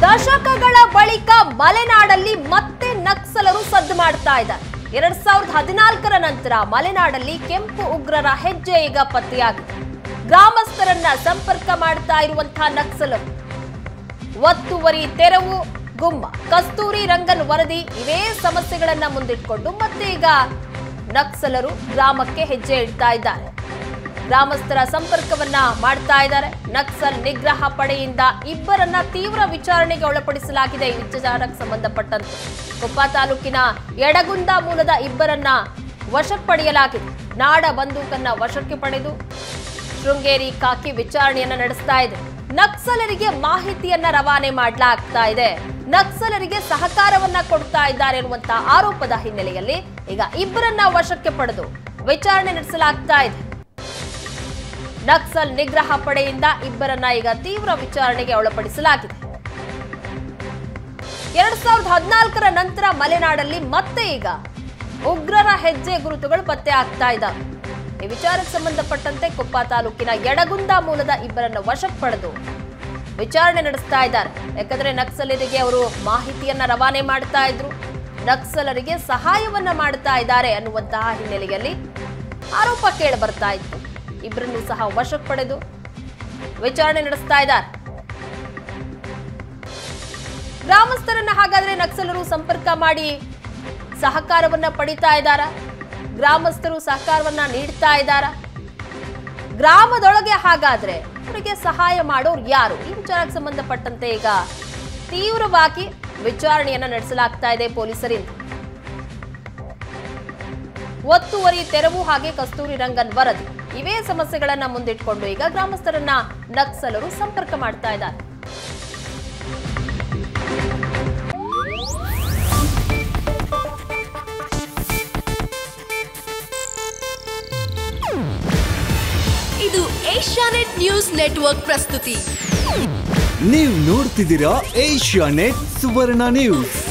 ದಶಕಗಳ ಬಳಿಕ ಮಲೆನಾಡಲ್ಲಿ ಮತ್ತೆ ನಕ್ಸಲರು ಸದ್ದು ಮಾಡ್ತಾ ಇದ್ದಾರೆ ಎರಡ್ ಸಾವಿರದ ಹದಿನಾಲ್ಕರ ನಂತರ ಮಲೆನಾಡಲ್ಲಿ ಕೆಂಪು ಉಗ್ರರ ಹೆಜ್ಜೆ ಈಗ ಪತ್ತೆಯಾಗಿದೆ ಗ್ರಾಮಸ್ಥರನ್ನ ಸಂಪರ್ಕ ಮಾಡ್ತಾ ಇರುವಂತಹ ನಕ್ಸಲರು ಒತ್ತುವರಿ ತೆರವು ಗುಮ್ಮ ಕಸ್ತೂರಿ ರಂಗನ್ ವರದಿ ಇವೇ ಸಮಸ್ಯೆಗಳನ್ನ ಮುಂದಿಟ್ಕೊಂಡು ಮತ್ತೆ ಈಗ ನಕ್ಸಲರು ಗ್ರಾಮಕ್ಕೆ ಹೆಜ್ಜೆ ಇಡ್ತಾ ಇದ್ದಾರೆ ಗ್ರಾಮಸ್ಥರ ಸಂಪರ್ಕವನ್ನ ಮಾಡ್ತಾ ಇದ್ದಾರೆ ನಕ್ಸಲ್ ನಿಗ್ರಹ ಪಡೆಯಿಂದ ಇಬ್ಬರನ್ನ ತೀವ್ರ ವಿಚಾರಣೆಗೆ ಒಳಪಡಿಸಲಾಗಿದೆ ಈ ವಿಚಾರಕ್ಕೆ ಸಂಬಂಧಪಟ್ಟಂತೆ ಕೊಪ್ಪ ತಾಲೂಕಿನ ಎಡಗುಂದ ಮೂಲದ ಇಬ್ಬರನ್ನ ವಶಕ್ಕೆ ಪಡೆಯಲಾಗಿದೆ ನಾಡ ಬಂದೂಕನ್ನ ವಶಕ್ಕೆ ಪಡೆದು ಶೃಂಗೇರಿ ಕಾಕಿ ವಿಚಾರಣೆಯನ್ನ ನಡೆಸ್ತಾ ಇದೆ ನಕ್ಸಲರಿಗೆ ಮಾಹಿತಿಯನ್ನ ರವಾನೆ ಮಾಡಲಾಗ್ತಾ ಇದೆ ನಕ್ಸಲರಿಗೆ ಸಹಕಾರವನ್ನ ಕೊಡ್ತಾ ಇದ್ದಾರೆ ಎನ್ನುವಂತಹ ಆರೋಪದ ಹಿನ್ನೆಲೆಯಲ್ಲಿ ಈಗ ಇಬ್ಬರನ್ನ ವಶಕ್ಕೆ ಪಡೆದು ವಿಚಾರಣೆ ನಡೆಸಲಾಗ್ತಾ ಇದೆ ನಕ್ಸಲ್ ನಿಗ್ರಹ ಪಡೆಯಿಂದ ಇಬ್ಬರನ್ನ ಈಗ ತೀವ್ರ ವಿಚಾರಣೆಗೆ ಒಳಪಡಿಸಲಾಗಿದೆ ಎರಡ್ ಸಾವಿರದ ಹದಿನಾಲ್ಕರ ನಂತರ ಮಲೆನಾಡಲ್ಲಿ ಮತ್ತೆ ಈಗ ಉಗ್ರರ ಹೆಜ್ಜೆ ಗುರುತುಗಳು ಪತ್ತೆ ಆಗ್ತಾ ಇದ್ದಾವೆ ಈ ವಿಚಾರಕ್ಕೆ ಸಂಬಂಧಪಟ್ಟಂತೆ ಕೊಪ್ಪ ತಾಲೂಕಿನ ಎಡಗುಂದ ಮೂಲದ ಇಬ್ಬರನ್ನ ವಶಕ್ಕೆ ಪಡೆದು ವಿಚಾರಣೆ ನಡೆಸ್ತಾ ಇದ್ದಾರೆ ಯಾಕಂದ್ರೆ ನಕ್ಸಲರಿಗೆ ಅವರು ಮಾಹಿತಿಯನ್ನ ರವಾನೆ ಮಾಡ್ತಾ ಇದ್ರು ನಕ್ಸಲರಿಗೆ ಸಹಾಯವನ್ನ ಮಾಡ್ತಾ ಇದ್ದಾರೆ ಅನ್ನುವಂತಹ ಹಿನ್ನೆಲೆಯಲ್ಲಿ ಆರೋಪ ಕೇಳಿ ಬರ್ತಾ ಇತ್ತು ಇಬ್ಬರನ್ನು ಸಹ ವಶಕ್ಕೆ ಪಡೆದು ವಿಚಾರಣೆ ನಡೆಸ್ತಾ ಇದ್ದಾರೆ ಗ್ರಾಮಸ್ಥರನ್ನ ಹಾಗಾದ್ರೆ ನಕ್ಸಲರು ಸಂಪರ್ಕ ಮಾಡಿ ಸಹಕಾರವನ್ನ ಪಡಿತಾ ಇದ್ದಾರ ಗ್ರಾಮಸ್ಥರು ಸಹಕಾರವನ್ನ ನೀಡ್ತಾ ಇದ್ದಾರ ಗ್ರಾಮದೊಳಗೆ ಹಾಗಾದ್ರೆ ಅವರಿಗೆ ಸಹಾಯ ಮಾಡೋರು ಯಾರು ಈ ವಿಚಾರಕ್ಕೆ ಸಂಬಂಧಪಟ್ಟಂತೆ ಈಗ ತೀವ್ರವಾಗಿ ವಿಚಾರಣೆಯನ್ನ ನಡೆಸಲಾಗ್ತಾ ಇದೆ ಪೊಲೀಸರಿಂದ ಒತ್ತುವರಿ ತೆರವು ಹಾಗೆ ಕಸ್ತೂರಿ ರಂಗನ್ ವರದಿ ಇವೇ ಸಮಸ್ಯೆಗಳನ್ನ ಮುಂದಿಟ್ಕೊಂಡು ಈಗ ಗ್ರಾಮಸ್ಥರನ್ನ ನಕ್ಸಲರು ಸಂಪರ್ಕ ಮಾಡ್ತಾ ಇದ್ದಾರೆ ಇದು ಏಷ್ಯಾನೆಟ್ ನ್ಯೂಸ್ ನೆಟ್ವರ್ಕ್ ಪ್ರಸ್ತುತಿ ನೀವು ನೋಡ್ತಿದ್ದೀರಾ ಏಷ್ಯಾ ನೆಟ್ ಸುವರ್ಣ ನ್ಯೂಸ್